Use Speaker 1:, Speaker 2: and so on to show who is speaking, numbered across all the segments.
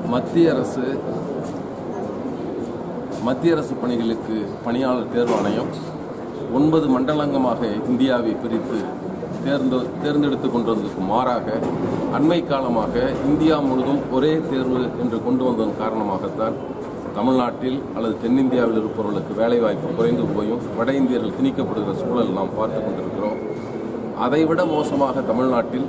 Speaker 1: மத்திய அரசு மத்திய அரசு பணிகளுக்கு பணியாளர் தேர்வு ஆணையம் ஒன்பது மண்டலங்கமாக இந்தியாவை பிரித்து தேர்ந்து தேர்ந்தெடுத்து கொண்டதற்கு மாறாக அண்மை காலமாக இந்தியா முழுதும் ஒரே தேர்வு என்று கொண்டு வந்ததன் காரணமாகத்தான் தமிழ்நாட்டில் அல்லது தென்னிந்தியாவில் இருப்பவர்களுக்கு வேலைவாய்ப்பு குறைந்து போயும் வட இந்தியர்கள் திணிக்கப்படுகிற சூழல் நாம் பார்த்து கொண்டிருக்கிறோம் அதைவிட மோசமாக தமிழ்நாட்டில்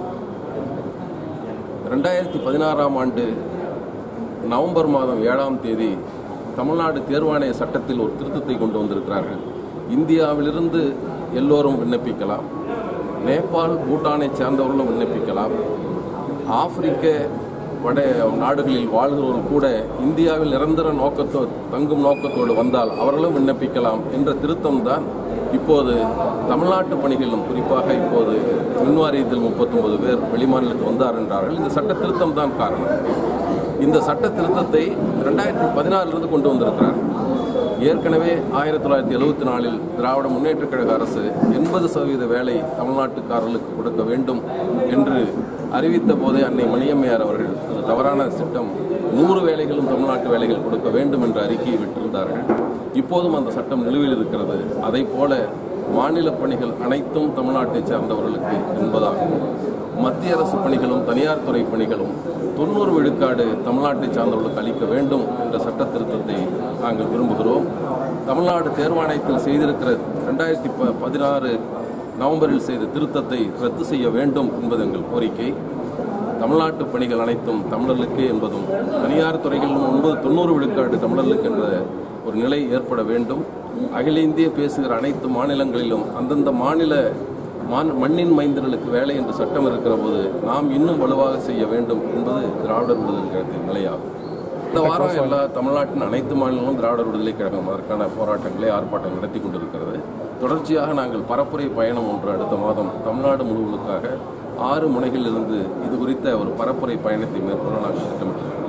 Speaker 1: ரெண்டாயிரத்தி பதினாறாம் ஆண்டு நவம்பர் மாதம் ஏழாம் தேதி தமிழ்நாடு தேர்வாணைய சட்டத்தில் ஒரு திருத்தத்தை கொண்டு வந்திருக்கிறார்கள் இந்தியாவிலிருந்து எல்லோரும் விண்ணப்பிக்கலாம் நேபாள் பூட்டானை சேர்ந்தவர்களும் விண்ணப்பிக்கலாம் ஆப்பிரிக்க வட நாடுகளில் வாழ்கிறவர்கள் கூட இந்தியாவில் நிரந்தர நோக்கத்தோ தங்கும் நோக்கத்தோடு வந்தால் அவர்களும் விண்ணப்பிக்கலாம் என்ற திருத்தம் தான் இப்போது தமிழ்நாட்டு பணிகளிலும் குறிப்பாக இப்போது மின்வாரியத்தில் முப்பத்தொன்பது பேர் வெளிமாநிலத்துக்கு வந்தார் என்றார்கள் இந்த சட்ட திருத்தம் தான் காரணம் இந்த சட்ட திருத்தத்தை ரெண்டாயிரத்தி பதினாறிலிருந்து கொண்டு வந்திருக்கிறார் ஏற்கனவே ஆயிரத்தி தொள்ளாயிரத்தி எழுபத்தி நாலில் திராவிட முன்னேற்றக் கழக அரசு எண்பது சதவீத வேலை தமிழ்நாட்டுக்காரர்களுக்கு கொடுக்க வேண்டும் என்று அறிவித்த போதே அன்னை மணியம்மையார் அவர்கள் அது தவறான திட்டம் நூறு வேலைகளும் தமிழ்நாட்டு வேலைகள் கொடுக்க வேண்டும் என்ற அறிக்கையை விட்டிருந்தார்கள் இப்போதும் அந்த சட்டம் நிலுவையில் இருக்கிறது அதை போல மாநில பணிகள் அனைத்தும் தமிழ்நாட்டைச் சேர்ந்தவர்களுக்கு என்பதாகவும் மத்திய அரசு பணிகளும் தனியார் துறை பணிகளும் தொண்ணூறு விழுக்காடு தமிழ்நாட்டை சார்ந்தவர்களுக்கு அளிக்க வேண்டும் என்ற சட்ட திருத்தத்தை நாங்கள் விரும்புகிறோம் தமிழ்நாடு தேர்வாணையத்தில் செய்திருக்கிற ரெண்டாயிரத்தி ப பதினாறு நவம்பரில் செய்த திருத்தத்தை ரத்து செய்ய வேண்டும் என்பது எங்கள் கோரிக்கை தமிழ்நாட்டு பணிகள் அனைத்தும் தமிழர்களுக்கே என்பதும் தனியார் துறைகளிலும் ஒன்பது தொண்ணூறு விழுக்காடு தமிழர்களுக்கு என்ற ஒரு நிலை ஏற்பட வேண்டும் அகில இந்திய பேசுகிற அனைத்து மாநிலங்களிலும் அந்தந்த மாநில மான் மண்ணின் மைந்தர்களுக்கு வேலை என்று சட்டம் இருக்கிற போது நாம் இன்னும் வலுவாக செய்ய வேண்டும் என்பது திராவிடர் விடுதலை கழகத்தின் நிலையாகும் இந்த வாரம் எல்லா தமிழ்நாட்டின் அனைத்து மாநிலங்களும் திராவிடர் விடுதலை கழகம் அதற்கான போராட்டங்களை ஆர்ப்பாட்டம் நடத்தி கொண்டிருக்கிறது தொடர்ச்சியாக நாங்கள் பரப்புரை பயணம் ஒன்று அடுத்த மாதம் தமிழ்நாடு முழுவதுக்காக ஆறு முனைகளிலிருந்து இது குறித்த ஒரு பரப்புரை பயணத்தை மேற்கொள்ள நாங்கள் திட்டமிட்டிருக்கிறோம்